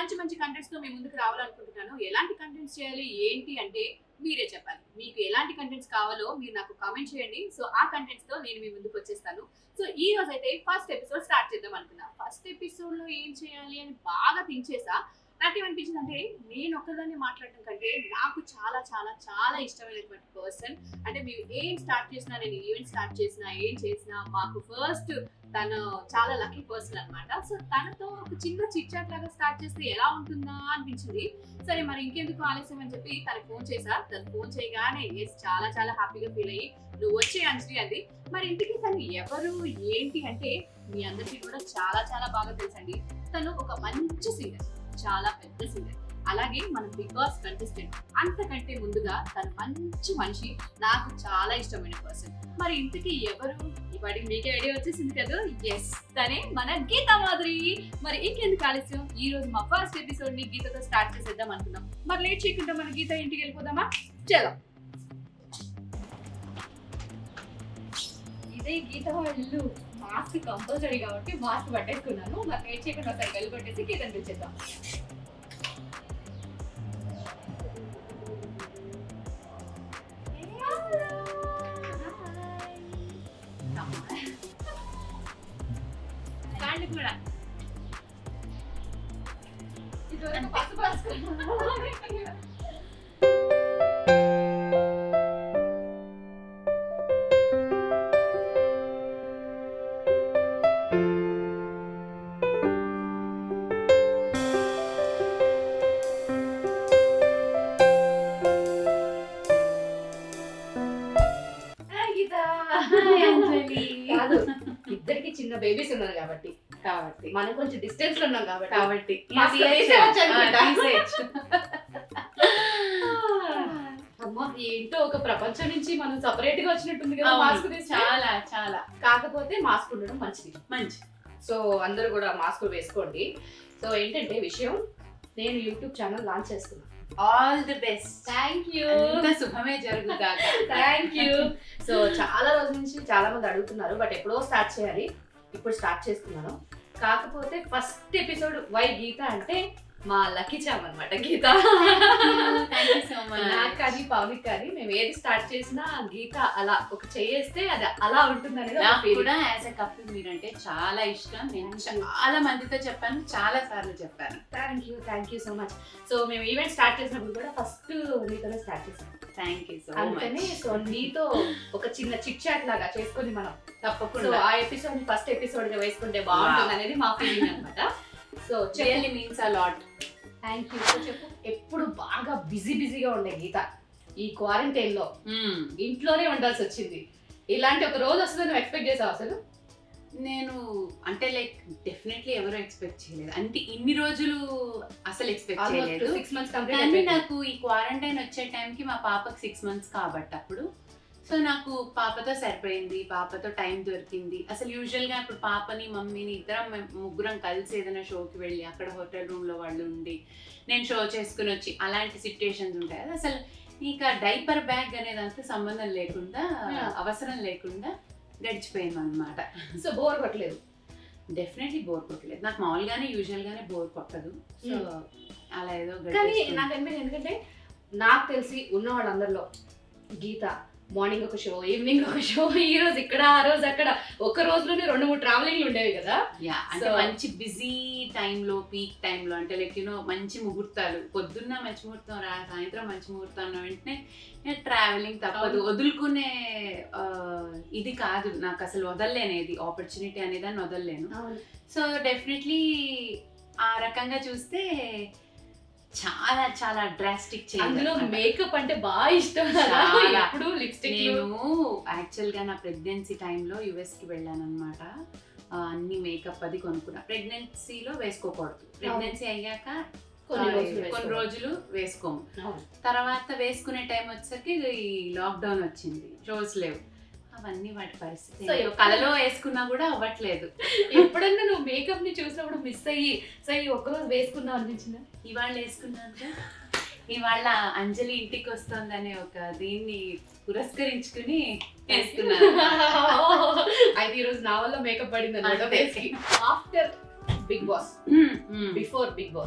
మంచి మంచి కంటెంట్స్ తో మీ ముందుకు రావాలనుకుంటున్నాను ఎలాంటి కంటెంట్స్ చేయాలి ఏంటి అంటే మీరే చెప్పాలి మీకు ఎలాంటి కంటెంట్స్ కావాలో మీరు నాకు కామెంట్ చేయండి సో ఆ కంటెంట్స్ తో నేను మీ ముందుకు వచ్చేస్తాను సో ఈ రోజు అయితే ఫస్ట్ ఎపిసోడ్ స్టార్ట్ చేద్దాం అనుకున్నా ఫస్ట్ ఎపిసోడ్ లో ఏం చేయాలి అని బాగా థింక్ చేసా నాకేమనిపించింది అంటే నేను ఒక్కదాన్ని మాట్లాడటం కంటే నాకు చాలా చాలా చాలా ఇష్టమైనటువంటి పర్సన్ అంటే మీరు ఏం స్టార్ట్ చేసినా నేను ఈవెంట్ స్టార్ట్ చేసినా ఏం చేసినా మాకు ఫస్ట్ తను చాలా లక్కీ పర్సన్ అన్నమాట సో తనతో ఒక చిన్న చిట్ చాట్ లాగా స్టార్ట్ చేస్తే ఎలా ఉంటుందా అనిపించింది సరే మరి ఇంకెందుకు ఆలస్యం అని చెప్పి తనకు ఫోన్ చేసా తను ఫోన్ చేయగానే ఎస్ చాలా చాలా హ్యాపీగా ఫీల్ అయ్యి నువ్వు వచ్చే అంజలి అంది మరి ఇంటికి తను ఎవరు ఏంటి అంటే మీ అందరికీ కూడా చాలా చాలా బాగా తెలుసండి తను ఒక మంచి సింగర్ చాలా పెద్ద సింగర్ అలాగే మన బిగ్ బాస్ కంటెస్టెంట్ అంతకంటే ముందుగా తను మంచి మనిషి నాకు చాలా ఇష్టమైన పర్సన్ మరి ఇంటికి ఎవరు ఇవాటికి మీకే ఐడియా వచ్చేసింది కదా ఎస్ తనే మన గీతా మాధురి మరి ఇంకెందుకు ఆలస్యం ఈ రోజు మా ఫస్ట్ ఎపిసోడ్ ని గీతతో స్టార్ట్ చేసేద్దాం అనుకున్నాం మరి లేట్ చేయకుండా మన గీత ఇంటికి వెళ్ళిపోదామా చలో ఇదే గీత వాళ్ళ ఇల్లు మాస్క్ కంపల్సరీ కాబట్టి మాస్క్ పట్టేసుకున్నాను మరి లేట్ చేయకుండా ఒకసారి వెళ్ళి కొట్టేసి గీతను పిలిచేద్దాం కాళ్ళు కూడా ఇదివరకు పసుపు రాసుకున్నాను. హాయ్ గీత కాదు ఇద్దరికి చిన్న బేబీస్ ఉన్నారు కాబట్టి కాబట్టి మనం కొంచెం డిస్టెన్స్ లో ఉన్నాం కాబట్టి కాబట్టి మాస్క్ తీసేయచ్చు అనుకుంటా. అమ్మ ఏంటో ఒక ప్రపంచం నుంచి మనం సపరేట్ గా వచ్చినట్టుంది కదా మాస్క్ తీసి చాలా చాలా కాకపోతే మాస్క్ ఉండడం మంచిది మంచి సో అందరూ కూడా మాస్క్ వేసుకోండి సో ఏంటంటే విషయం నేను యూట్యూబ్ ఛానల్ లాంచ్ చేస్తున్నాను all the best thank you అంత శుభమే జరుగుగాక థ్యాంక్ యూ సో చాలా రోజుల నుంచి చాలా మంది అడుగుతున్నారు బట్ ఎప్పుడో స్టార్ట్ చేయాలి ఇప్పుడు స్టార్ట్ చేస్తున్నాను కాకపోతే ఫస్ట్ ఎపిసోడ్ వై గీత అంటే మా లక్కీ చామ్ అనమాట Geetha thank you so much నాకు కానీ పవన్ కానీ మేము ఏది స్టార్ట్ చేసినా గీత అలా ఒక చేస్తే అది అలా ఉంటుంది అనేది నాకు కూడా యాజ్ ఎ కపుల్ మీరంటే చాలా ఇష్టం నేను Thank you. చాలా మందితో చెప్పాను చాలా సార్లు చెప్పాను thank you thank you so much so మేము ఈవెంట్ స్టార్ట్ చేసినప్పుడు కూడా ఫస్ట్ మీతోనే స్టార్ట్ చేసాం థ్యాంక్ యూ సో అందుకని మచ్ సో నీతో ఒక చిన్న చిట్ చాట్ లాగా చేసుకొని మనం సో తప్పకుండా ఆ ఎపిసోడ్ ఫస్ట్ ఎపిసోడ్ గా వేసుకుంటే బాగుంటుంది అనేది మా ఫీలింగ్ అనమాట so really means a lot thank you so చెప్పు ఎప్పుడు బాగా బిజీ బిజీగా ఉండే గీత ఈ క్వారంటైన్ లో ఇంట్లోనే ఉండాల్సి వచ్చింది ఇలాంటి ఒక రోజు వస్తుందని నువ్వు ఎక్స్పెక్ట్ చేసావు అసలు నేను అంటే లైక్ డెఫినెట్లీ ఎవరు ఎక్స్పెక్ట్ చేయలేదు అంటే ఇన్ని రోజులు అసలు ఎక్స్పెక్ట్ ఆల్మోస్ట్ చేయలేదు సిక్స్ మంత్స్ కానీ కంప్లీట్ నాకు ఈ క్వారంటైన్ వచ్చే టైంకి మా పాపకి సిక్స్ మంత్స్ కాబట్టి అప్పుడు సో నాకు పాపతో సరిపోయింది పాపతో టైం దొరికింది అసలు యూజువల్గా ఇప్పుడు పాపని మమ్మీని ఇద్దరం మేము ముగ్గురం కలిసి ఏదైనా షోకి వెళ్ళి అక్కడ హోటల్ రూమ్లో వాళ్ళు ఉండి నేను షో చేసుకుని వచ్చి అలాంటి సిచ్యుయేషన్స్ ఉంటాయి అది అసలు ఇక డైపర్ బ్యాగ్ అనేది అంత సంబంధం లేకుండా Yeah. అవసరం లేకుండా గడిచిపోయింది అనమాట సో బోర్ కొట్టలేదు డెఫినెట్లీ బోర్ కొట్టలేదు నాకు మామూలుగానే యూజువల్గానే బోర్ కొట్టదు సో అలా ఏదో కానీ గడిపేస్తుంది. నాకు అనిపించింది ఎందుకంటే నాకు తెలిసి ఉన్న వాళ్ళందరిలో గీత మార్నింగ్ ఒక షో ఈవినింగ్ ఒక షో ఈ రోజు ఇక్కడ ఆ రోజు అక్కడ ఒక రోజులోనే రెండు మూడు ట్రావెలింగ్లు ఉండేవి కదా యా అంటే So- మంచి బిజీ టైంలో పీక్ టైంలో అంటే లైక్ యూనో మంచి ముహూర్తాలు పొద్దున్న మంచి ముహూర్తం రా సాయంత్రం మంచి ముహూర్తం అన్న వెంటనే ట్రావెలింగ్ తప్పదు అవును. వదులుకునే ఆ, ఇది కాదు నాకు అసలు వదలలేనేది ఆపర్చునిటీ అనేది అని వదలలేను సో డెఫినెట్లీ ఆ రకంగా చూస్తే చాలా చాలా డ్రాస్టిక్ అందులో చేంజ్ మేకప్ అంటే బాగా ఇష్టం కదా చాలా. ఎప్పుడు లిప్స్టిక్ నేను యాక్చువల్ గా నా ప్రెగ్నెన్సీ టైంలో యుఎస్ కి వెళ్ళాను అనమాట అన్ని మేకప్ అది కొనుక్కున్నా ప్రెగ్నెన్సీలో వేసుకోకూడదు ప్రెగ్నెన్సీ అయ్యాక కొన్ని ఆ, రోజులు కొన్ని వేసుకోవాలి. రోజులు వేసుకోము అవును. తర్వాత వేసుకునే టైం వచ్చేసరికి ఈ లాక్డౌన్ వచ్చింది షోస్ లేవు అవన్నీ వాటి పరిస్థితి So, ఏంటో. కలలో వేసుకున్నా కూడా అవ్వట్లేదు ఎప్పుడన్నా నువ్వు మేకప్ ని చూసినప్పుడు మిస్ అయ్యి సో ఈ ఒక్కరోజు వేసుకుందాం అనిపించిందా ఇవాళ వేసుకున్నాక ఇవాళ అంజలి ఇంటికి వస్తుందనే ఒక దీన్ని పురస్కరించుకుని వేసుకున్నాను అయితే ఈ రోజు నా వల్ల మేకప్ పడింది అనమాట అంతే. ఫేస్ కి after Bigg Boss hmm, hmm. Before Bigg Boss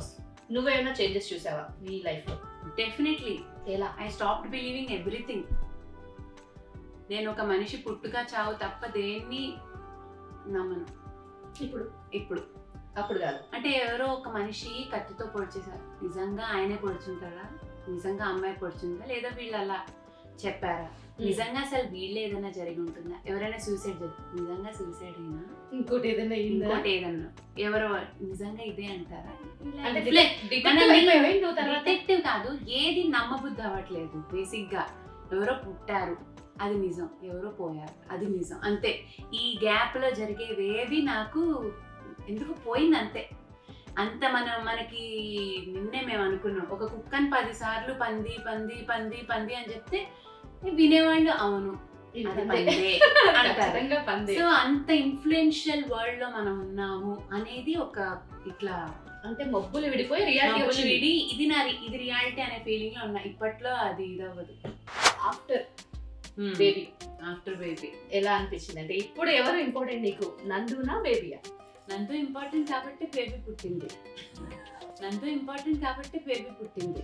నువ్వేమైనా చేంజెస్ చూసావా నీ లైఫ్ లో డెఫినెట్లీ ఎలా ఐ స్టాప్ బిలీవింగ్ ఎవ్రీథింగ్ నేను ఒక మనిషి పుట్టుక చావు తప్ప దేన్ని నమ్మను ఇప్పుడు ఇప్పుడు అప్పుడు కాదు అంటే ఎవరో ఒక మనిషి కత్తితో పొడిచేశారు నిజంగా ఆయనే పొడుచుంటారా నిజంగా అమ్మాయి పొడిచిందా లేదా వీళ్ళు అలా చెప్పారా నిజంగా అసలు వీళ్ళు ఏదైనా జరిగి ఉంటుందా ఎవరైనా సూసైడ్ చేస్తారు నిజంగా సూసైడ్ అయినా ఇంకోటి ఏదైనా అయిందా? ఇంకోటి ఏదన్నా ఎవరో నిజంగా ఇదే అంటారా అంటే ఇలా detective అయిపోయావా నువ్వు తర్వాత డిటెక్టివ్ కాదు ఏది నమ్మబుద్ధి అవ్వట్లేదు బేసిక్ గా ఎవరో పుట్టారు అది నిజం ఎవరో పోయారు అది నిజం అంతే ఈ గ్యాప్ లో జరిగేవేవి నాకు ఎందుకు పోయింది అంతే అంత మనం మనకి నిన్నే మేము అనుకున్నాం ఒక కుక్కని పది సార్లు పంది పంది పంది పంది అని చెప్తే వినేవాళ్ళు అవును ఇది అది పందే. పందే అంటారు ఖచ్చితంగా పందే. సో అంత ఇన్ఫ్లుయెన్షియల్ వరల్డ్ లో మనం ఉన్నాము అనేది ఒక ఇట్లా అంటే మబ్బులు విడిపోయి రియాలిటీ నవ్వులు వచ్చింది విడి ఇది నా రి- ఇది రియాలిటీ అనే ఫీలింగ్ లో ఉన్నా ఇప్పట్లో అది ఇది అవ్వదు ఆఫ్టర్ బేబీ ఆఫ్టర్ బేబీ ఎలా అనిపించింది అంటే ఇప్పుడు ఎవరు ఇంపార్టెంట్ నీకు నందునా బేబీయా నందు ఇంపార్టెంట్ కాబట్టి బేబీ పుట్టింది నందు ఇంపార్టెంట్ కాబట్టి బేబీ పుట్టింది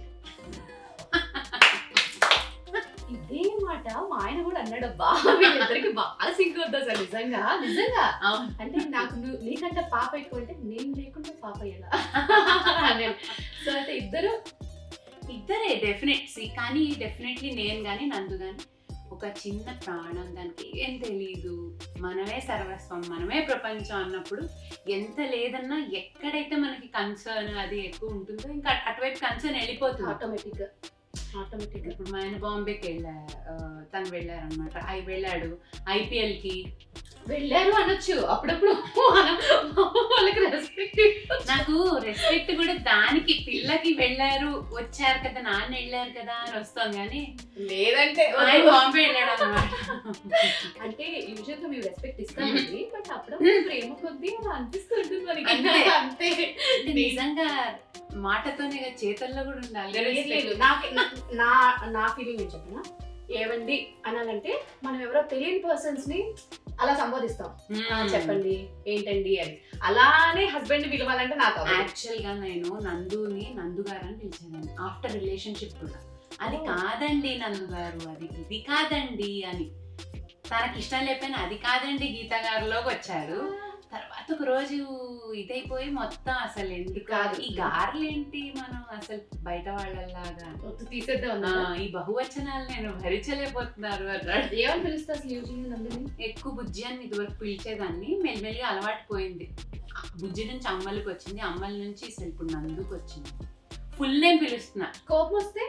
ఇదే మాట మా ఆయన కూడా అన్నాడు బా వీళ్ళిద్దరికి బాగా సింక్ అవుతుంది అసలు నిజంగా నిజంగా అవును. అంటే నాకు నువ్వు నీకంటే పాప ఎక్కువ అంటే నేను లేకుండా పాప ఎలా అన్నాడు. సో అయితే ఇద్దరు ఇద్దరే డెఫినెట్ కానీ డెఫినెట్లీ నేను కానీ నందు కానీ ఒక చిన్న ప్రాణం దానికి ఏం తెలీదు మనమే సర్వస్వం మనమే ప్రపంచం అన్నప్పుడు ఎంత లేదన్నా ఎక్కడైతే మనకి కన్సర్న్ అది ఎక్కువ ఉంటుందో ఇంకా అటువైపు కన్సర్న్ వెళ్ళిపోతుంది ఆటోమేటిక్ గా ఆటోమేటిక్ గా ఇప్పుడు మా ఆయన బాంబేకి వెళ్ళా ఆ, తను వెళ్ళారనమాట అవి వెళ్ళాడు ఐపీఎల్ కి వెళ్ళారు అనొచ్చు అప్పుడప్పుడు మనం వాళ్ళకి రెస్పెక్ట్ నాకు రెస్పెక్ట్ కూడా దానికి పిల్లకి వెళ్ళారు వచ్చారు కదా నాన్న వెళ్ళారు కదా అని వస్తుంది కానీ లేదంటే ఆయన బాంబే వెళ్ళాడు అనమాట అంటే యూజువల్ గా మేము రెస్పెక్ట్ ఇస్తామండి బట్ అప్పుడప్పుడు ప్రేమ కొద్దీ అలా అనిపిస్తుంటుంది మనకి అంతే. అంతే అంటే నిజంగా మాటతోనే కాదు, చేతల్లో కూడా ఉండాలి లేదు, respect. లేదు. నాకు నా- నా నా ఫీలింగ్ నేను చెప్పిన ఏవండి అనాలంటే మనం ఎవరో తెలియని పర్సన్స్ ని అలా సంబోధిస్తాం మ్మ్. ఆ, చెప్పండి ఏంటండి అని అలానే హస్బెండ్ పిలవాలంటే నాకు అవ్వదు. యాక్చువల్ గా నేను నందుని నందు గారు అని పిలిచాను ఆఫ్టర్ రిలేషన్షిప్ కూడా అది Oh. కాదండి నందు గారు అది ఇది కాదండి అని తనకి ఇష్టం లేకపోయినా అది కాదండి గీత గారిలోకి వచ్చారు తర్వాత ఒక రోజు ఇదైపోయి మొత్తం అసలు ఎందుకు కాదు. ఈ గారెలు ఏంటి మనం అసలు బయట వాళ్ళలాగా వద్దు, తీసేద్దాం ఆ, అన్నా. ఈ బహువచనాలు నేను భరించలేకపోతున్నారు అన్నాడు ఏమని పిలుస్తా అసలు యూజువల్ నందిని ఎక్కువ బుజ్జి అని ఇదివరకు పిలిచేదాన్ని మెల్లిమెల్లిగా అలవాటు పోయింది బుజ్జి నుంచి అమ్మలకి వచ్చింది అమ్మల నుంచి అసలు ఇప్పుడు నందుకు వచ్చింది ఫుల్ నేమ్ పిలుస్తున్నా కోపం వస్తే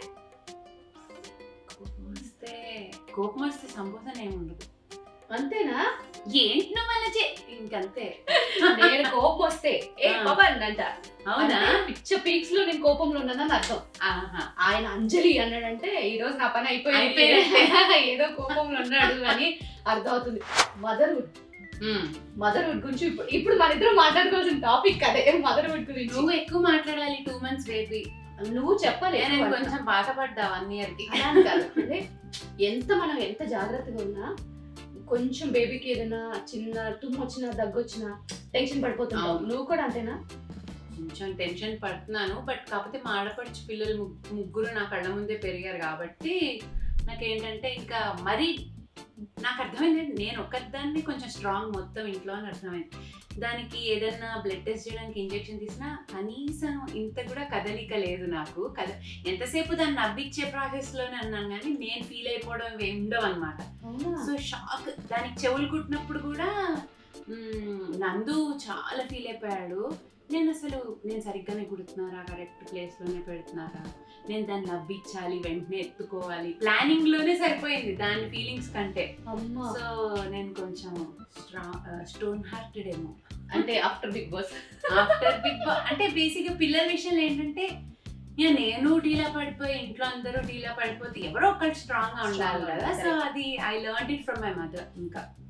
కోపం వస్తే కోపం వస్తే సంబోధన ఏముండదు అంతేనా ఏంటి నువ్వు అలా చే ఇంకంతే నేను కోపం వస్తే ఏ ఆ. పవన్ అంట అవునా అంటే పిచ్చ పీక్స్ లో నేను కోపంలో ఉన్నానని అర్థం ఆహా ఆయన అంజలి అన్నాడంటే ఈ రోజు నా పని అయిపోయింది అయిపోయినట్టే. ఏదో కోపంలో ఉన్నాడు అని అర్థమవుతుంది మదర్వుడ్ ఉమ్. మదర్వుడ్ గురించి ఇప్పుడు ఇప్పుడు మన ఇద్దరు మాట్లాడుకోవాల్సిన టాపిక్ అదే మదర్వుడ్ గురించి నువ్వు ఎక్కువ మాట్లాడాలి టూ మంత్స్ బేబీ నువ్వు చెప్పాలి నేను ఎక్కువ కొంచెం బాధపడ్డా వన్ ఇయర్ కి అలా అని కాదు అంటే ఎంత మనం ఎంత జాగ్రత్తగా ఉన్నా కొంచెం బేబీకి ఏదైనా చిన్న తుమ్ము వచ్చినా దగ్గు వచ్చినా టెన్షన్ పడిపోతున్నావు అవును. నువ్వు కూడా అంతేనా కొంచెం టెన్షన్ పడుతున్నాను బట్ కాకపోతే మా ఆడపడుచు పిల్లలు ముగ్- ముగ్గురు నా కళ్ళ ముందే పెరిగారు కాబట్టి నాకేంటంటే ఇంకా మరీ నాకు అర్థమైంది నేను ఒక్కదాన్ని కొంచెం స్ట్రాంగ్ మొత్తం ఇంట్లో అని అర్థమైంది దానికి ఏదైనా బ్లడ్ టెస్ట్ చేయడానికి ఇంజెక్షన్ తీసినా కనీసం ఇంత కూడా కదలిక లేదు నాకు కద ఎంతసేపు దాన్ని నవ్విచ్చే ప్రాసెస్లోనే అన్నాను కానీ నేను ఫీల్ అయిపోవడం ఏం ఉండవు అనమాట సో షాక్ దానికి చెవులు కుట్టినప్పుడు కూడా మ్మ్, నందు చాలా ఫీల్ అయిపోయాడు నేను అసలు నేను సరిగ్గానే కుడుతున్నారా కరెక్ట్ ప్లేస్లోనే పెడుతున్నారా నేను దాన్ని నవ్వించాలి వెంటనే ఎత్తుకోవాలి ప్లానింగ్ లోనే సరిపోయింది దాని ఫీలింగ్స్ కంటే అమ్మా సో నేను కొంచెం స్టోన్ హార్టెడ్ ఏమో అంటే after Bigg Boss after Bigg బా అంటే బేసిక్గా పిల్లల విషయంలో ఏంటంటే ఇక నేను డీలా పడిపోయి ఇంట్లో అందరూ డీలా పడిపోతే ఎవరో ఒకటి స్ట్రాంగ్ గా ఉండాలి Strong గా కదా ఉండాలి. సో అది I learn it from my mother ఇంకా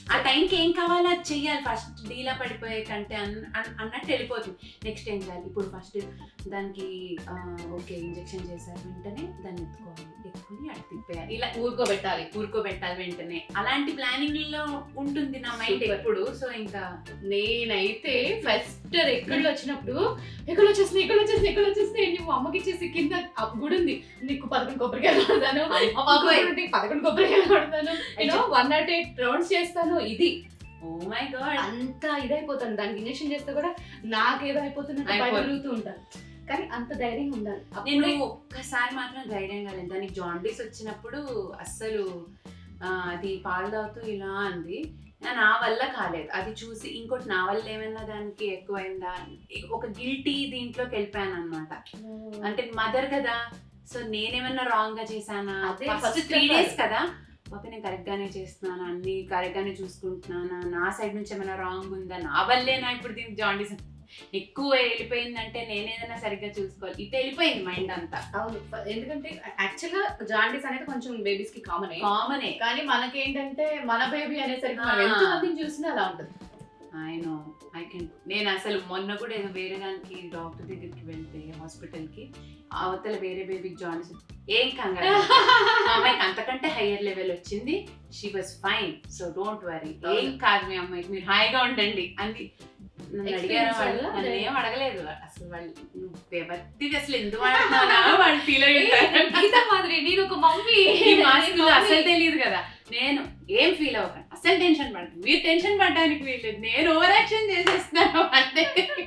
ఆ టైంకి ఏం కావాలో అది చెయ్యాలి ఫస్ట్ డీలా పడిపోయే కంటే అన్- అన్- అన్నట్టు వెళ్ళిపోతుంది నెక్స్ట్ ఏం చేయాలి ఇప్పుడు ఫస్ట్ దానికి ఆ, ఓకే ఇంజెక్షన్ చేశారు వెంటనే దాన్ని ఎత్తుకోవాలి ఎత్తుకొని అటు తిప్పేయాలి ఇలా ఊరుకోబెట్టాలి ఊరుకోబెట్టాలి వెంటనే అలాంటి ప్లానింగ్ లో ఉంటుంది నా మైండ్ Super. ఎప్పుడు సో ఇంకా నేనైతే ఫస్ట్ ఎక్కడ వచ్చినప్పుడు ఎక్కడ వచ్చేసింది ఇక్కడ వచ్చేసింది ఇక్కడ వచ్చేసింది అని మా అమ్మకి ఇచ్చేసి కింద ఆ గుడి ఉంది నీకు పదకొండు కొబ్బరికాయలు కొడతాను మా పాప అబ్బాయి. గుడి పదకొండు కొబ్బరికాయలు కొడతాను నేను వన్ నాట్ ఎయిట్ రౌండ్స్ చేస్తాను ఇది ఓ మై గాడ్ అంత ఇదైపోతాను దానికి ఇంజెక్షన్ చేస్తే కూడా నాకేదో అయిపోతున్నట్టు అయిపోతుంది. భయపడుతూ ఉంటాను కానీ అంత ధైర్యంగా ఉండాలి నేను అప్పుడే ఒక్కసారి మాత్రం ధైర్యం కాలేదు దానికి జాండీస్ వచ్చినప్పుడు అస్సలు ఆ, అది పాలు తాగుతూ ఇలా అంది నా- నా వల్ల కాలేదు అది చూసి ఇంకోటి నా వల్ల ఏమైనా దానికి ఎక్కువైందా ఒక గిల్టీ దీంట్లోకి వెళ్ళిపోయాను అనమాట అంటే మదర్ కదా సో నేనేమన్నా రాంగ్ గా చేశానా అదే first first three of days all. కదా పాప నేను కరెక్ట్ గానే చేస్తున్నాను అన్ని కరెక్ట్ గానే చూసుకుంటున్నానా నా సైడ్ నుంచి ఏమైనా రాంగ్ ఉందా నా వల్లేనా ఇప్పుడు దీనికి జాండీస్ ఎక్కువ వెళ్ళిపోయిందంటే నేనేదైనా సరిగ్గా చూసుకోవాలి ఇటు వెళ్ళిపోయింది మైండ్ అంతా అవును ఫ- ఎందుకంటే యాక్చువల్ గా జాండీస్ అనేది కొంచెం బేబీస్ కి కామన్ కామనే కానీ మనకేంటంటే మన బేబీ అనేసరికి మనం ఆ. ఎంత మందిని చూసినా అలా ఉంటుంది ఐ నో ఐ కెన్ నేను అసలు మొన్న కూడా ఏదో వేరే దానికి డాక్టర్ దగ్గరికి వెళ్తే హాస్పిటల్ కి అవతల వేరే బేబీ జాయిన్స్ ఏం కంగారు మా అమ్మాయికి అంతకంటే హయ్యర్ లెవెల్ వచ్చింది she was fine so don't worry ఏం కాదు మీ అమ్మాయికి మీరు హాయిగా ఉండండి అని నన్ను అడిగారు Experience వాళ్ళు వల్ల నన్ను అదే. ఏం అడగలేదు అసలు వాళ్ళు నువ్వు ఎవరిది అసలు ఎందుకు అడుగుతున్నావు వాళ్ళు ఫీల్ అయ్యారు గీత మాదిరి నేను ఒక మమ్మీ ఈ మాస్కులు అసలు తెలియదు కదా నేను ఏం ఫీల్ అవ్వకండి అసలు టెన్షన్ పడకండి మీరు టెన్షన్ పడడానికి వీల్లేదు నేను ఓవర్ యాక్షన్ చేసేస్తున్నాను అంటే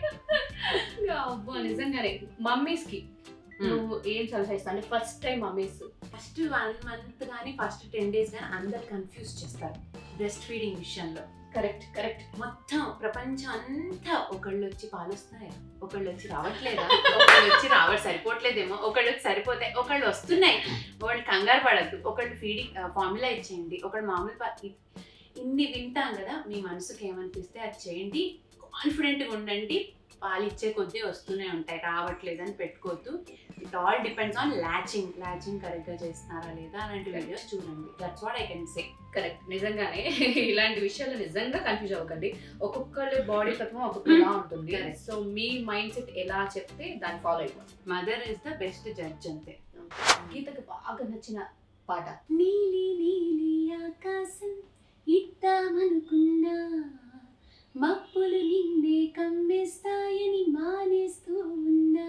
అబ్బా నిజంగానే మమ్మీస్ కి నువ్వు ఏం సలహా ఇస్తావు అంటే first time mummies first one month కానీ ఫస్ట్ టెన్ డేస్ కానీ అందరు కన్ఫ్యూజ్ చేస్తారు బ్రెస్ట్ ఫీడింగ్ విషయంలో కరెక్ట్ కరెక్ట్ మొత్తం ప్రపంచం అంతా ఒకళ్ళు వచ్చి పాలుస్తున్నాయా ఒకళ్ళు వచ్చి రావట్లేదా ఒకళ్ళు వచ్చి రావట్ సరిపోవట్లేదేమో ఒకళ్ళు వచ్చి సరిపోతే ఒకళ్ళు వస్తున్నాయి ఒకళ్ళు కంగారు పడద్దు ఒకళ్ళు ఫీడింగ్ ఫార్ములా ఇచ్చేయండి ఒకళ్ళు మామూలు పా- ఇ- ఇన్ని వింటాం కదా మీ మనసుకి ఏమనిపిస్తే అది చేయండి కాన్ఫిడెంట్గా ఉండండి పాలు ఇచ్చే కొద్దీ వస్తూనే ఉంటాయి రావట్లేదని పెట్టుకోవద్దు it all depends on latching latching కరెక్ట్గా చేస్తున్నారా లేదా అలాంటి వీడియోస్ చూడండి that's what I can say correct నిజంగానే ఇలాంటి విషయాలు నిజంగా కన్ఫ్యూజ్ అవ్వకండి ఒక్కొక్కరి బాడీ తత్వం ఒక్కొక్కలా ఉంటుంది Correct. సో మీ మైండ్ సెట్ ఎలా చెప్తే దాన్ని ఫాలో అయిపోతుంది mother is the best judge అంతే గీతకు బాగా నచ్చిన పాట నీలి నీలి ఆకాశం ఇద్దామనుకున్నా మప్పులు నిన్నే కమ్మేస్తాయని మానేస్తూ ఉన్నా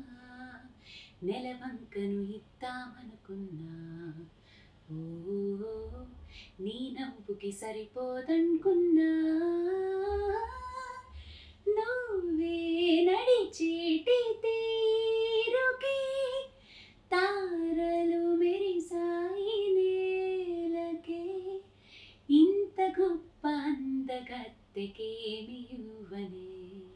నెలవంకను ఇద్దామనుకున్నా ఓ నీ నవ్వుకి సరిపోదనుకున్నా నువ్వే నడిచేటి తీరుకి తారలు మెరిసాయి నేలకే ఇంత గొప్ప అందగత్తెకేమి ఇవ్వనే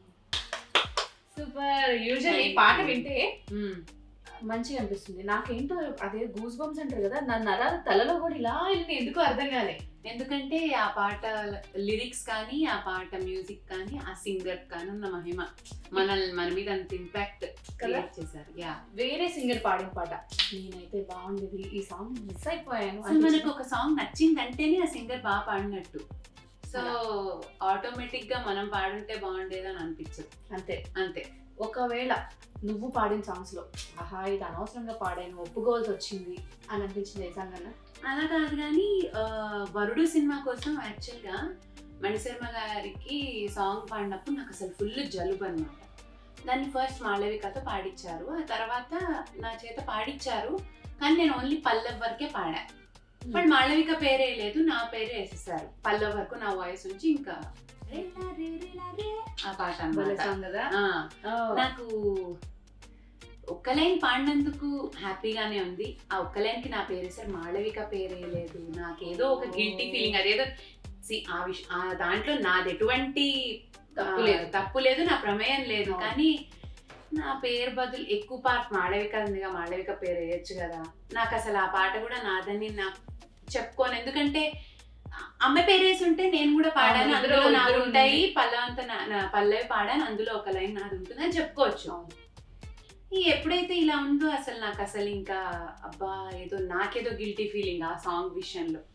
సూపర్ యూజువల్ ఈ Thank పాట you. వింటే మంచిగా అనిపిస్తుంది నాకేంటో అదే గూస్ బంప్స్ అంటారు కదా నా నరాల తలలో కూడా ఇలా వెళ్ళి ఎందుకు అర్థం కాలే ఎందుకంటే ఆ పాట లిరిక్స్ కానీ ఆ పాట మ్యూజిక్ కానీ ఆ సింగర్ కానీ ఉన్న మహిమ మన మన మీద అంత ఇంపాక్ట్ క్రియేట్ చేశారు యా వేరే సింగర్ పాడిన పాట నేనైతే బాగుండేది ఈ సాంగ్ మిస్ అయిపోయాను సో మనకు ఒక సాంగ్ నచ్చిందంటేనే ఆ సింగర్ బాగా పాడినట్టు సో ఆటోమేటిక్ గా మనం పాడుంటే బాగుండేదని అనిపించదు అంతే అంతే ఒకవేళ నువ్వు పాడిన సాంగ్స్ లో ఆహా ఇది అనవసరంగా పాడాను ఒప్పుకోవాల్సి వచ్చింది అని అనిపించింది ఏ సాంగ్ అన్న అలా కాదు కానీ ఆ, వరుడు సినిమా కోసం యాక్చువల్గా మణిశర్మ గారికి సాంగ్ పాడినప్పుడు నాకు అసలు ఫుల్ జలుబు అనమాట దాన్ని ఫస్ట్ మాళవికతో పాడించారు ఆ తర్వాత నా చేత పాడించారు కానీ నేను ఓన్లీ పల్లవ్ వరకే పాడా బట్ మాళవిక పేరే లేదు నా పేరే వేసేసారు పల్లవ్ వరకు నా వాయిస్ ఉంచి ఇంకా రేలా రే రేలా రే ఆ పాట భలే అన్నమాట సాంగ్ కదా ఆ, ఓ, నాకు ఒక్క లైన్ పాడినందుకు హ్యాపీగానే ఉంది ఆ ఒక్క లైన్ కి నా పేరు సార్ మాళవిక పేరే లేదు నాకేదో ఒక గిల్టీ ఫీలింగ్ అదేదో see, ఆ విష ఆ దాంట్లో నాది ఎటువంటి తప్పు ఆ, లేదు. తప్పు లేదు నా ప్రమేయం లేదు అవును. కానీ నా పేరు బదులు ఎక్కువ పార్ట్ మాళవిక ఉందిగా మాళవిక పేరు వేయచ్చు కదా నాకు అసలు ఆ పాట కూడా నాదని నాకు చెప్పుకోను ఎందుకంటే అమ్మ పేరేసి ఉంటే నేను కూడా పాడాను అవును, అందులో ఇద్దరు- నాకు ఇద్దరు ఉంటాయి పల్లవంత పల్లవి పాడాను అందులో ఒక లైన్ నాది ఉంటుంది అని చెప్పుకోవచ్చు అవును. ఈ ఎప్పుడైతే ఇలా ఉందో అసలు నాకు అసలు ఇంకా అబ్బా ఏదో నాకేదో గిల్టీ ఫీలింగ్ ఆ సాంగ్ విషయంలో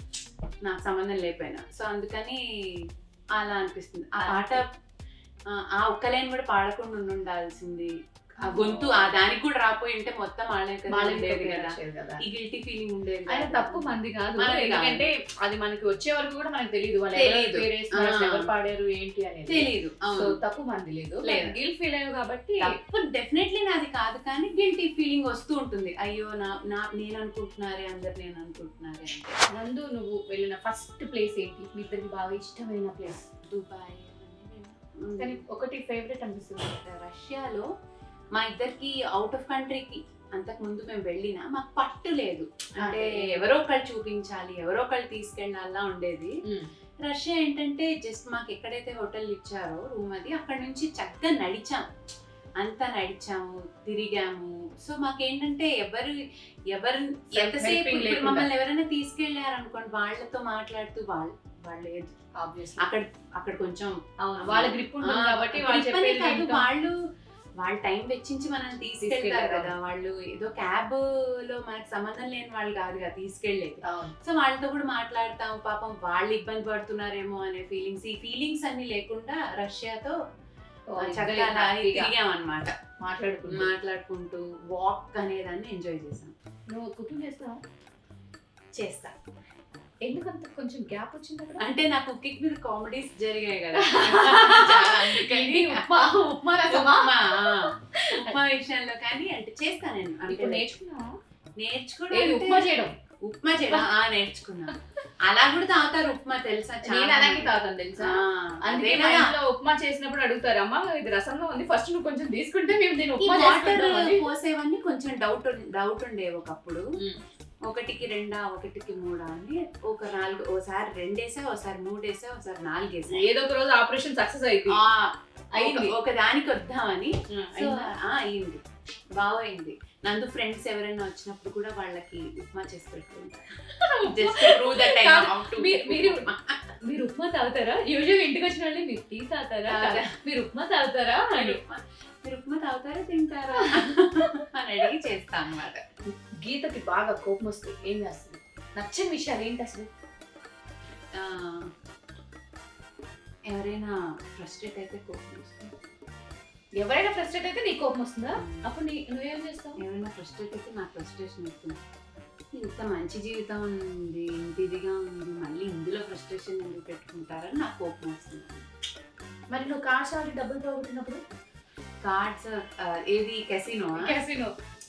నాకు సంబంధం లేకపోయినా సో అందుకని అలా అనిపిస్తుంది ఆ పాట ఆ, ఆ ఒక్క లైన్ కూడా పాడకుండా ఉండి ఉండాల్సింది ఆ గొంతు ఆ దానికి కూడా రాపోయి ఉంటే మొత్తం వాళ్ళకి వాళ్ళకి ఉండేది కదా వచ్చేది కదా ఈ గిల్టీ ఫీలింగ్ ఉండేది ఆయన కాదు. తప్పు మంది కాదు మనది కాదు. ఎందుకంటే అది మనకి వచ్చే వరకు కూడా మనకు తెలియదు వాళ్ళు తెలీదు. ఎవరు పేరు వేస్తున్నారు, అసలు ఆ. ఎవరు పాడారు ఏంటి అనేది తెలీదు సో అవును. తప్పు మంది లేదు లేదు. గిల్ ఫీల్ అయ్యావు కాబట్టి తప్పు డెఫినెట్లీ నాది కాదు కానీ గిల్టీ ఫీలింగ్ వస్తూ ఉంటుంది అయ్యో నా నా నేను అనుకుంటున్నారే అందరు నేను అనుకుంటున్నారే అంటే నందు నువ్వు వెళ్ళిన ఫస్ట్ ప్లేస్ ఏంటి మీ ఇద్దరికి బాగా ఇష్టమైన ప్లేస్ దుబాయ్ కానీ ఒకటి ఫేవరెట్ అనిపిస్తుంది రష్యాలో మా ఇద్దరికి అవుట్ ఆఫ్ కంట్రీకి అంతకు ముందు మేము వెళ్ళినా మాకు పట్టు లేదు అంటే ఎవరో ఒకళ్ళు చూపించాలి ఎవరో ఒకళ్ళు తీసుకెళ్ళాలా ఉండేది రష్యా ఏంటంటే జస్ట్ మాకు ఎక్కడైతే హోటల్ ఇచ్చారో రూమ్ అది అక్కడ నుంచి చక్కగా నడిచాం అంతా నడిచాము తిరిగాము సో మాకేంటంటే ఎవరు ఎవరు ఎంతసేపు helping ఇప్పుడు లేకుండా. మమ్మల్ని ఎవరైనా తీసుకెళ్లారు అనుకోండి వాళ్ళతో మాట్లాడుతూ వాళ్ళు వాళ్ళు ఆబ్వియస్లీ అక్కడ అక్కడ కొంచెం అవును వాళ్ళ గ్రిప్ ఉంటుంది ఆ, కాబట్టి వాళ్ళు grip అనే చెప్పేది కాదు, వింటాం. వాళ్ళు వాళ్ళ టైం వెచ్చించి మనం తీసుకెళ్తారు తీసుకెళ్తారు. కదా వాళ్ళు ఏదో క్యాబ్ లో మనకు సంబంధం లేని వాళ్ళు కాదు కదా తీసుకెళ్లేది అవును సో వాళ్ళతో కూడా మాట్లాడతాం పాపం వాళ్ళు ఇబ్బంది పడుతున్నారేమో అనే ఫీలింగ్స్ ఈ ఫీలింగ్స్ అన్ని లేకుండా రష్యాతో ఓ, చక్కగా ఇద్దరు అలా హ్యాపీగా తిరిగాం అనమాట మాట్లాడుకుంటూ మాట్లాడుకుంటూ వాక్ అనేదాన్ని ఎంజాయ్ చేసాం నువ్వు కుకింగ్ చేస్తావా చేస్తా ఎందుకంత కొంచెం గ్యాప్ వచ్చింది అక్కడ అంటే నా కుకింగ్ మీద కామెడీస్ జరిగాయి కదా చాలా అందుకని ఇది ఉప్మా ఉప్మా రసమా ఉప్మా ఆ, ఉప్మా విషయంలో కానీ అంటే చేస్తాను నేను అంటే ఇప్పుడు నేర్చుకున్నావా నేర్చుకోవడం ఏది అంటే- ఉప్మా చేయడం ఉప్మా చేయడం ఆ నేర్చుకున్నా అలా కూడా తాగుతారు ఉప్మా తెలుసా చాలా నేను అలాగే మంది. తాగుతాను తెలుసా ఆ, అందుకే అదే మా కదా. ఇంట్లో ఉప్మా చేసినప్పుడు అడుగుతారు అమ్మా ఇది రసంలో ఉంది ఫస్ట్ నువ్వు కొంచెం తీసుకుంటే మేము దీన్ని ఈ ఉప్మా వాటర్ చేసుకుంటాం అని. పోసేవన్నీ కొంచెం డౌట్ డౌట్ ఉండేవి ఒకప్పుడు మ్మ్. ఒకటికి రెండా ఒకటికి మూడా అని ఒక నాలుగు ఓసారి రెండేసా ఒకసారి మూడేసా ఒకసారి నాలుగేసా ఏదో ఒక రోజు ఆపరేషన్ సక్సెస్ అయింది ఆ, అయింది. ఒక- ఒక దానికి వద్దామని ఆ, సో అయిందా? ఆ, అయింది బాగైంది నందు ఫ్రెండ్స్ ఎవరైనా వచ్చినప్పుడు కూడా వాళ్ళకి ఉప్మా చేసి పెట్టుకుంటారు జస్ట్ ప్రూవ్ దట్ ఐ కాదు, హౌ టు మీ- మీరు- మీరు ఉప్మా తాగుతారా యూజువల్ ఇంటికి వచ్చిన వాళ్ళు మీరు టీ తాగుతారా తాగా. మీరు ఉప్మా తాగుతారా మీరు అని ఉప్మా మీరు ఉప్మా తాగుతారా తింటారా అని అడిగి చేస్తా అన్నమాట గీతకి బాగా కోపం వస్తే ఏం చేస్తుంది నచ్చని విషయాలు ఏంటి అసలు ఆ, ఎవరైనా ఫ్రస్ట్రేట్ అయితే కోపం వస్తుంది ఎవరైనా ఫ్రస్ట్రేట్ అయితే నీకు కోపం వస్తుందా అప్పుడు నీ నువ్వేం చేస్తావు ఎవరైనా ఫ్రస్ట్రేట్ అయితే నాకు ఫ్రస్ట్రేషన్ వస్తుంది ఇంత మంచి జీవితం ఉంది ఇంత ఇదిగా ఉంది మళ్ళీ ఇందులో ఫ్రస్ట్రేషన్ ఎందుకు పెట్టుకుంటారని నాకు కోపం వస్తుంది మరి నువ్వు కాష్ ఆడి డబ్బులు పోగొట్టినప్పుడు కార్డ్స్ ఏది కెసినో క్యాసినో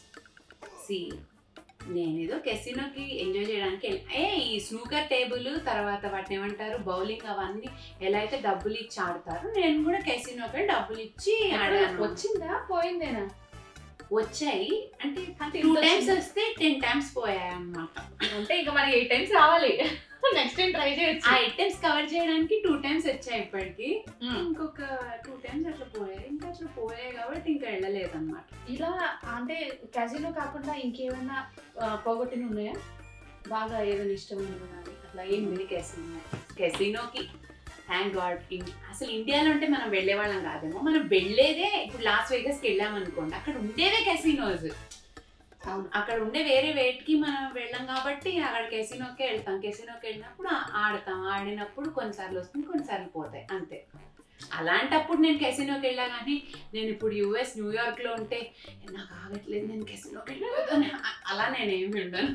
సి నేనేదో కెసినోకి ఎంజాయ్ చేయడానికి వెళ్ళి ఏ ఈ స్నూకర్ టేబుల్ తర్వాత వాటిని ఏమంటారు బౌలింగ్ అవన్నీ ఎలా అయితే డబ్బులు ఇచ్చి ఆడతారు నేను కూడా కెసినోకి డబ్బులు ఇచ్చి ఆడాను వచ్చిందా పోయిందేనా వచ్చాయి అంటే అంటే టూ ఇంత టైమ్స్ వచ్చిందా? వస్తే టెన్ టైమ్స్ పోయాయి అన్నమాట అంటే ఇంకా మనకి ఎయిట్ టైమ్స్ రావాలి నెక్స్ట్ టైం ట్రై చేయొచ్చు ఆ ఐటమ్స్ కవర్ చేయడానికి టూ టైమ్స్ వచ్చాయి ఇప్పటికి మ్మ్. ఇంకొక టూ టైమ్స్ అట్లా పోయాయి ఇంకా అట్లా పోయాయి కాబట్టి ఇంకా వెళ్ళలేదు అనమాట ఇలా అంటే క్యాజినో కాకుండా ఇంకేమైనా ఆ, పోగొట్టినవి ఉన్నాయా బాగా ఏదైనా ఇష్టమైనవి కానీ అట్లా ఏం లేదు ఏంది కెసినో కెసినోకి థ్యాంక్ గాడ్ అసలు ఇండియాలో అంటే మనం వెళ్ళే వాళ్ళం కాదేమో మనం వెళ్ళేదే ఇప్పుడు లాస్ వేగస్కి వెళ్ళామనుకోండి అక్కడ ఉండేదే కెసినోస్ అవును అక్కడ ఉండే వేరే వేట్కి మనం వెళ్ళాం కాబట్టి అక్కడ కెసినోకే వెళ్తాం కెసినోకి వెళ్ళినప్పుడు ఆ- ఆడతాం ఆడినప్పుడు కొన్నిసార్లు వస్తుంది కొన్నిసార్లు పోతాయి అంతే అలాంటప్పుడు నేను కెసినోకి వెళ్ళా కానీ నేను ఇప్పుడు యూఎస్ న్యూయార్క్లో ఉంటే నాకు ఆగట్లేదు నేను కెసినోకి వెళ్ళిపోతాను అలా నేనేం వెళ్ళాను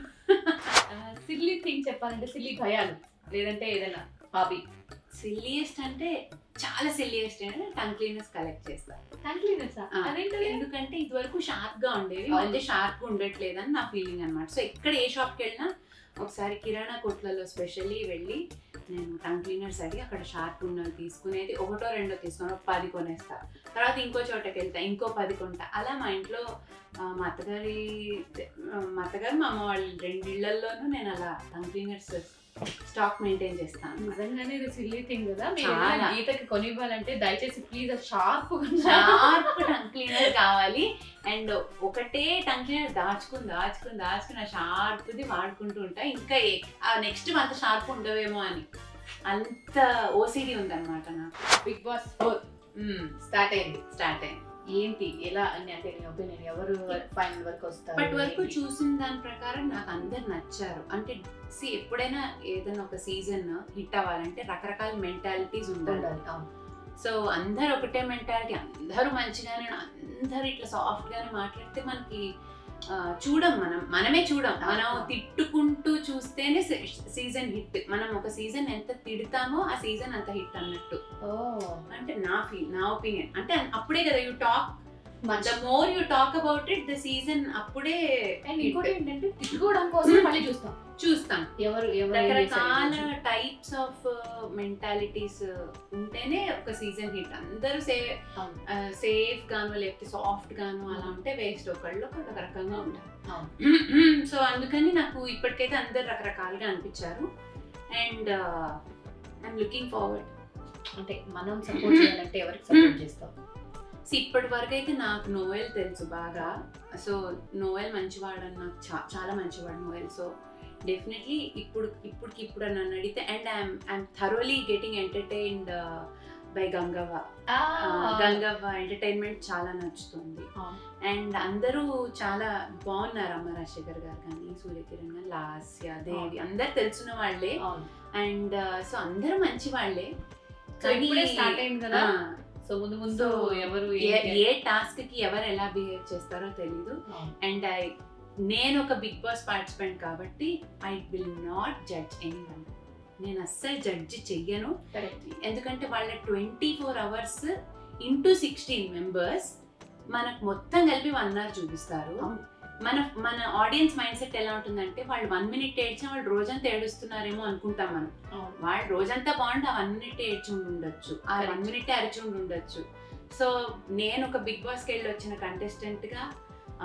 సిల్లీ థింగ్ చెప్పాలంటే సిల్లీ భయాలు లేదంటే ఏదైనా హాబీ సిల్లియెస్ట్ అంటే చాలా సిల్లియెస్ట్ అంటే టంగ్ క్లీనర్స్ కలెక్ట్ చేస్తాను కంక్లీనర్సా ఆ, అదేంటది ఎందుకంటే ఇది వరకు షార్ప్ గా ఉండేవి అవును. మధ్య షార్ప్ గా ఉండట్లేదని నా ఫీలింగ్ అనమాట సో ఎక్కడ ఏ షాప్కి వెళ్ళినా ఒకసారి కిరాణా కొట్లలో స్పెషల్లీ వెళ్ళి నేను టంగ్ క్లీనర్స్ అడిగి అక్కడ షార్ప్ ఉన్నవి తీసుకునేది ఒకటో రెండో తీసుకొని ఒక పది కొనేస్తా తర్వాత ఇంకో చోటకి వెళ్తా ఇంకో పది కొంటా అలా మా ఇంట్లో ఆ, మా అత్తగారి ఆ, మా అత్తగారు మా అమ్మ వాళ్ళ రెండిళ్లలోనూ నేను అలా టంగ్ క్లీనర్స్ స్టాక్ మెయింటైన్ చేస్తాను నిజంగానే ఇది సిల్లీ థింగ్ కదా మీరు చాలా. ఏదైనా గీతకి కొనివ్వాలంటే దయచేసి please sharp sharp tongue cleaner కావాలి అండ్ ఒకటే టంగ్ క్లీనర్ దాచుకుని దాచుకుని దాచుకుని ఆ షార్ప్ది వాడుకుంటూ ఉంటా ఇంకా ఎక్- ఆ నెక్స్ట్ మంత్ షార్ప్ ఉండవేమో అని అంత ఓసిడి ఉందన్నమాట నాకు బిగ్ బాస్ ఫోర్ స్టార్ట్ అయింది స్టార్ట్ అయింది ఏంటి ఎలా అని అంటే నీ ఒపీనియన్ ఎవరు ఫైనల్ వరకు వస్తారు ఇప్పటి వరకు ఏంటి? చూసిన దాని ప్రకారం నాకు అందరు నచ్చారు అంటే సి ఎప్పుడైనా ఏదైనా ఒక సీజన్ హిట్ అవ్వాలంటే రకరకాల మెంటాలిటీస్ ఉండాలి ఉండాలి అవును సో అందరు ఒకటే మెంటాలిటీ అందరూ మంచిగానే అందరూ ఇట్లా సాఫ్ట్ గానే మాట్లాడితే మనకి ఆ, చూడం మనం మనమే చూడం మనం అవును. తిట్టుకుంటూ చూస్తేనే సీజన్ హిట్ మనం ఒక సీజన్ ఎంత తిడతామో ఆ సీజన్ అంత హిట్ అన్నట్టు ఓ అంటే నా ఫీల్ నా ఒపీనియన్ అంటే అప్పుడే కదా యూ టాక్ ద మంచి more you talk about it the season అప్పుడే అండ్ hit. ఇంకోటి ఏంటంటే తిట్టుకోవడం కోసం మళ్ళీ చూస్తాం చూస్తాం ఎవరు ఎవరు ఏం చేశారు రకరకాల ఈ రోజు. టైప్స్ ఆఫ్ మెంటాలిటీస్ ఉంటేనే ఒక సీజన్ హిట్ అందరూ సే అవును. సేఫ్ గాను లేకపోతే సాఫ్ట్ గాను అలా ఉంటే వేస్ట్ ఒకళ్ళు ఒక రకంగా ఉంటారు అవును. సో అందుకని నాకు ఇప్పటికైతే అందరు రకరకాలుగా అనిపించారు అండ్ ఐఎమ్ లుకింగ్ ఫార్వర్డ్ అంటే మనం సపోర్ట్ చేయాలంటే ఎవరికి సపోర్ట్ చేస్తాం సో ఇప్పటి వరకు అయితే నాకు నోవెల్ తెలుసు బాగా సో నోవెల్ మంచివాడు అని నాకు చా- చాలా మంచివాడు నోవెల్ సో డెఫినెట్లీ ఇప్పుడు ఇప్పటికి ఇప్పుడు నన్ను అడిగితే and I'm I'm thoroughly getting entertained by Gangavva Gangavva entertainment చాలా నచ్చుతుంది అవును. అండ్ అందరూ చాలా బాగున్నారు అమ్మ రాజశేఖర్ గారు కానీ సూర్యకిరణ్ గారు లాస్య దేవి అందరు తెలిసిన వాళ్ళే అవును అండ్ సో అందరూ మంచి వాళ్ళే సో ఇప్పుడే స్టార్ట్ అయింది కదా ఆ, సో ముందు ముందు So, ఎవరు ఏ ఏంటి ఏ టాస్క్ కి ఎవరు ఎలా బిహేవ్ చేస్తారో తెలీదు అవును. అండ్ ఐ నేను ఒక బిగ్ బాస్ పార్టిసిపెంట్ కాబట్టి I will not judge any one నేను అస్సలు జడ్జి చెయ్యను Correct. ఎందుకంటే వాళ్ళ twenty four hours into sixteen members మనకు మొత్తం కలిపి వన్ అవర్ చూపిస్తారు అవును. మన మన ఆడియన్స్ మైండ్ సెట్ ఎలా ఉంటుందంటే వాళ్ళు వన్ మినిట్ ఏడ్చినా వాళ్ళు రోజంతా ఏడుస్తున్నారేమో అనుకుంటాం మనం అవును. వాళ్ళు రోజంతా బాగుంటే ఆ వన్ మినిట్ ఏడ్చుండి ఉండొచ్చు ఆ Correct. వన్ మినిట్ అరిచుండి ఉండొచ్చు సో నేను ఒక బిగ్ బాస్కి వెళ్ళి వచ్చిన contestant గా ఆ,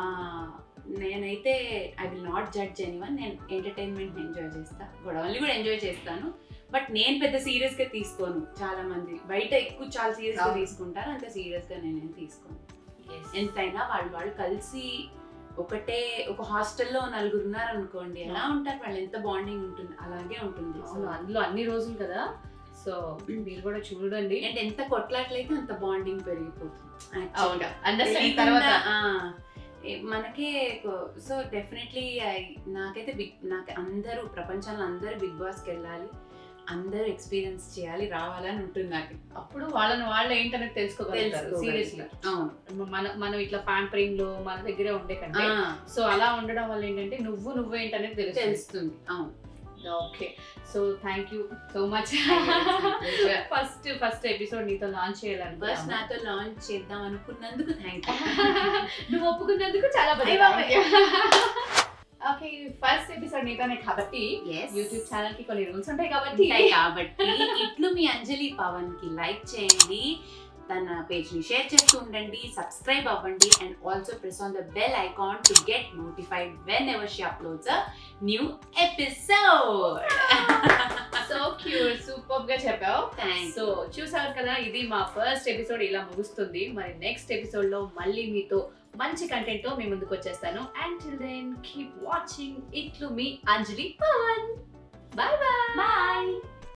నేనైతే I will not judge anyone నేను ఎంటర్టైన్మెంట్ ఎంజాయ్ చేస్తా గొడవల్ని కూడా ఎంజాయ్ చేస్తాను బట్ నేను పెద్ద సీరియస్ గా తీసుకోను చాలా మంది బయట ఎక్కువ చాలా సీరియస్ గా అవును. తీసుకుంటారు అంత సీరియస్ గా నేనేం తీసుకోను Yes. ఎంతైనా వాళ్ళు వాళ్ళు కలిసి ఒకటే ఒక హాస్టల్లో నలుగురు ఉన్నారు అనుకోండి ఎలా ఉంటారు వాళ్ళు ఎంత బాండింగ్ ఉంటుంది అలాగే ఉంటుంది అవును అందులో అన్ని రోజులు కదా సో మీరు కూడా చూడండి అండ్ ఎంత కొట్లాట్లయితే అంత బాండింగ్ పెరిగిపోతుంది అవును అండర్స్టాండింగ్ తెలియకుండా, తర్వాత ఆ, ఏ- మనకే సో డెఫినెట్లీ నాకైతే బిగ్ నాకు అందరూ ప్రపంచంలో అందరూ బిగ్ బాస్కి వెళ్ళాలి అందరూ ఎక్స్పీరియన్స్ చేయాలి రావాలని ఉంటుంది నాకు అప్పుడు వాళ్ళని వాళ్ళు ఏంటనేది తెలుసుకోగలుగుతారు సీరియస్లీ తెలుసుకోగలుగుతా. అవును మన మనం ఇట్లా ప్యాంపరింగ్ లో మన దగ్గరే ఉండే కంటే ఆ, సో అలా ఉండడం వల్ల ఏంటంటే నువ్వు నువ్వు ఏంటనేది తెలుస్తుంది తెలుస్తుంది అవును okay so thank you so much you. First first episode నీతో లాంచ్ ఫస్ట్ చేయాలనుకున్నా నాతో లాంచ్ చేద్దాం అనుకున్నందుకు థ్యాంక్ యూ నువ్వు ఒప్పుకున్నందుకు చాలా అయ్య బాబోయ్. ఓకే ఫస్ట్ ఎపిసోడ్ నీతోనే కాబట్టి యూట్యూబ్ ఛానల్ కి కొన్ని రూల్స్ ఉంటాయి కాబట్టి ఉంటాయి కాబట్టి ఇట్లు మీ అంజలి పవన్ కి లైక్ చేయండి తన పేజ్ ని షేర్ చేస్తూ ఉండండి సబ్స్క్రైబ్ అవ్వండి and also press on the bell icon to get notified whenever she uploads a new episode so cute super గా చెప్పావు థ్యాంక్స్ సో చూసారు కదా ఇది మా ఫస్ట్ ఎపిసోడ్ ఇలా ముగుస్తుంది మరి నెక్స్ట్ ఎపిసోడ్ లో మళ్ళీ మీతో మంచి కంటెంట్ తో మీ ముందుకు వచ్చేస్తాను and till then keep watching ఇట్లు మీ Anjali Pavan bye bye bye